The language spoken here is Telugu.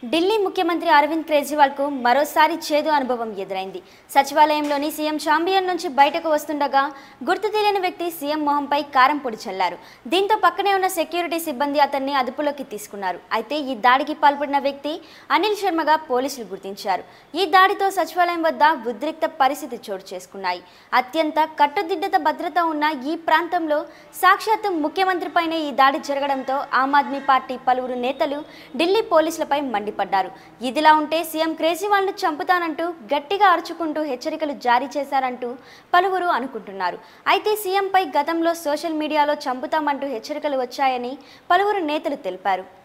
ఢిల్లీ ముఖ్యమంత్రి అరవింద్ కేజ్రీవాల్కు మరోసారి చేదు అనుభవం ఎదురైంది సచివాలయంలోని సీఎం షాంబియన్ నుంచి బయటకు వస్తుండగా గుర్తు తెలియని వ్యక్తి సీఎం మొహంపై కారం పొడి చల్లారు దీంతో పక్కనే ఉన్న సెక్యూరిటీ సిబ్బంది అతన్ని అదుపులోకి తీసుకున్నారు అయితే ఈ దాడికి పాల్పడిన వ్యక్తి అనిల్ శర్మగా పోలీసులు గుర్తించారు ఈ దాడితో సచివాలయం వద్ద ఉద్రిక్త పరిస్థితి చోటు చేసుకున్నాయి అత్యంత కట్టుదిట్టత భద్రత ఉన్న ఈ ప్రాంతంలో సాక్షాత్తు ముఖ్యమంత్రిపైనే ఈ దాడి జరగడంతో ఆమ్ ఆద్మీ పార్టీ పలువురు నేతలు ఢిల్లీ పోలీసులపై మండిపడ్డారు ఇదిలా ఉంటే సీఎం కేజ్రీవాల్ను చంపుతానంటూ గట్టిగా అరుచుకుంటూ హెచ్చరికలు జారీ చేశారంటూ పలువురు అనుకుంటున్నారు అయితే సీఎంపై గతంలో సోషల్ మీడియాలో చంపుతామంటూ హెచ్చరికలు వచ్చాయని పలువురు నేతలు తెలిపారు